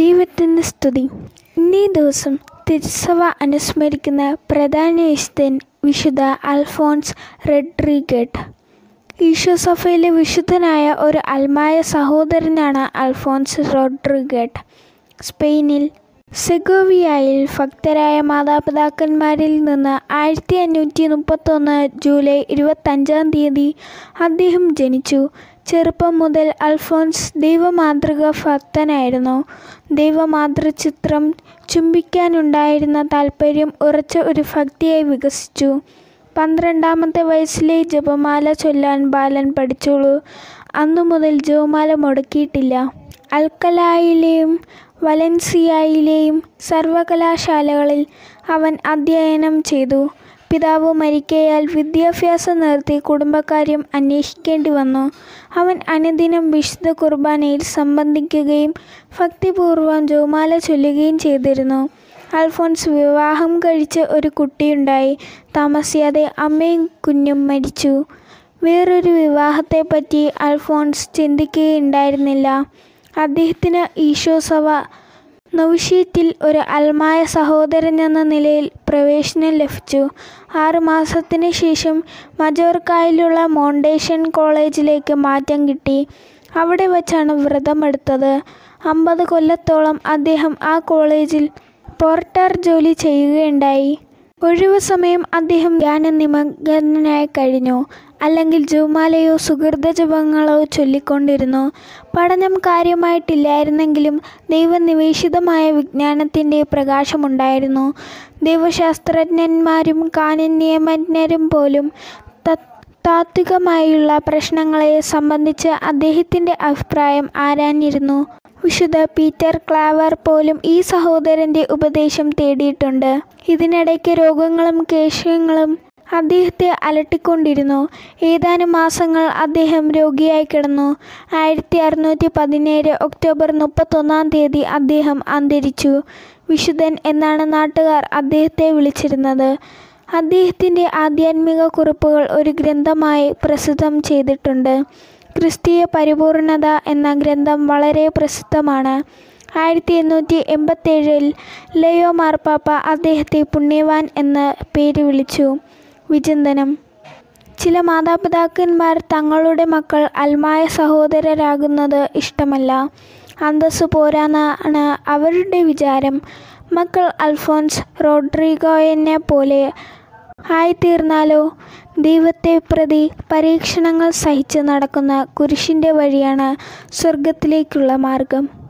ദൈവത്തിന് സ്തുതി ഇന്നീ ദിവസം തിരുസഭ അനുസ്മരിക്കുന്ന പ്രധാന വിശുദ്ധൻ വിശുദ്ധ അൽഫോൺസ് റെഡ്രിഗേറ്റ് ഈശോ സഭയിലെ വിശുദ്ധനായ ഒരു അൽമായ സഹോദരനാണ് അൽഫോൺസ് റോഡ്രിഗേറ്റ് സ്പെയിനിൽ സെഗോവിയയിൽ ഭക്തരായ മാതാപിതാക്കന്മാരിൽ നിന്ന് ആയിരത്തി അഞ്ഞൂറ്റി മുപ്പത്തൊന്ന് ജൂലൈ ഇരുപത്തഞ്ചാം തീയതി അദ്ദേഹം ജനിച്ചു ചെറുപ്പം മുതൽ അൽഫോൺസ് ദൈവമാതൃക ഭക്തനായിരുന്നു ദൈവമാതൃചിത്രം ചുംബിക്കാനുണ്ടായിരുന്ന താല്പര്യം ഉറച്ച ഒരു ഭക്തിയായി വികസിച്ചു പന്ത്രണ്ടാമത്തെ വയസ്സിലെ ജപമാല ചൊല്ലാൻ ബാലൻ പഠിച്ചോളൂ അന്നു മുതൽ ജപമാല മുടക്കിയിട്ടില്ല അൽക്കലായിലെയും വലൻസിയയിലെയും സർവകലാശാലകളിൽ അവൻ അധ്യയനം ചെയ്തു പിതാവ് മരിക്കയാൽ വിദ്യാഭ്യാസം നിർത്തി കുടുംബക്കാര്യം അന്വേഷിക്കേണ്ടി വന്നു അവൻ അനുദിനം വിശുദ്ധ കുർബാനയിൽ സംബന്ധിക്കുകയും ഭക്തിപൂർവ്വം ജോമാല ചൊല്ലുകയും ചെയ്തിരുന്നു അൽഫോൺസ് വിവാഹം കഴിച്ച് ഒരു കുട്ടിയുണ്ടായി താമസിയാതെ അമ്മയും കുഞ്ഞും മരിച്ചു വേറൊരു വിവാഹത്തെപ്പറ്റി അൽഫോൺസ് ചിന്തിക്കുകയുണ്ടായിരുന്നില്ല അദ്ദേഹത്തിന് ഈശോ സഭ നൗഷീറ്റിൽ ഒരു അൽമായ സഹോദരനെന്ന നിലയിൽ പ്രവേശനം ലഭിച്ചു ആറുമാസത്തിന് ശേഷം മജോർക്കായിലുള്ള മൗണ്ടേഷൻ കോളേജിലേക്ക് മാറ്റം കിട്ടി അവിടെ വച്ചാണ് വ്രതമെടുത്തത് അമ്പത് കൊല്ലത്തോളം അദ്ദേഹം ആ കോളേജിൽ പോർട്ടർ ജോലി ചെയ്യുകയുണ്ടായി ഒഴിവു സമയം അദ്ദേഹം ധ്യാന നിമഗ്നനായി കഴിഞ്ഞു അല്ലെങ്കിൽ ജപമാലയോ സുഹൃത ജപങ്ങളോ ചൊല്ലിക്കൊണ്ടിരുന്നു പഠനം കാര്യമായിട്ടില്ലായിരുന്നെങ്കിലും ദൈവനിവേശിതമായ വിജ്ഞാനത്തിൻ്റെ പ്രകാശമുണ്ടായിരുന്നു ദൈവശാസ്ത്രജ്ഞന്മാരും കാനൻ നിയമജ്ഞരും പോലും താത്വികമായുള്ള പ്രശ്നങ്ങളെ സംബന്ധിച്ച് അദ്ദേഹത്തിൻ്റെ അഭിപ്രായം ആരാഞ്ഞിരുന്നു വിശുദ്ധ പീറ്റർ ക്ലാവർ പോലും ഈ സഹോദരൻ്റെ ഉപദേശം തേടിയിട്ടുണ്ട് ഇതിനിടയ്ക്ക് രോഗങ്ങളും കേശങ്ങളും അദ്ദേഹത്തെ അലട്ടിക്കൊണ്ടിരുന്നു ഏതാനും മാസങ്ങൾ അദ്ദേഹം രോഗിയായി കിടന്നു ആയിരത്തി അറുന്നൂറ്റി പതിനേഴ് ഒക്ടോബർ മുപ്പത്തൊന്നാം തീയതി അദ്ദേഹം അന്തരിച്ചു വിശുദ്ധൻ എന്നാണ് നാട്ടുകാർ അദ്ദേഹത്തെ വിളിച്ചിരുന്നത് അദ്ദേഹത്തിൻ്റെ ആധ്യാത്മിക കുറിപ്പുകൾ ഒരു ഗ്രന്ഥമായി പ്രസിദ്ധം ചെയ്തിട്ടുണ്ട് ക്രിസ്തീയ പരിപൂർണത എന്ന ഗ്രന്ഥം വളരെ പ്രസിദ്ധമാണ് ആയിരത്തി എണ്ണൂറ്റി എൺപത്തേഴിൽ ലയോ മാർപ്പാപ്പ അദ്ദേഹത്തെ പുണ്യവാൻ എന്ന പേര് വിളിച്ചു വിചിന്തനം ചില മാതാപിതാക്കന്മാർ തങ്ങളുടെ മക്കൾ അൽമായ സഹോദരരാകുന്നത് ഇഷ്ടമല്ല അന്തസ്സു പോരാന്നാണ് അവരുടെ വിചാരം മക്കൾ അൽഫോൺസ് റോഡ്രിഗോയെന്നെ പോലെ ആയിത്തീർന്നാലോ ദൈവത്തെ പ്രതി പരീക്ഷണങ്ങൾ സഹിച്ച് നടക്കുന്ന കുരിശിൻ്റെ വഴിയാണ് സ്വർഗത്തിലേക്കുള്ള മാർഗം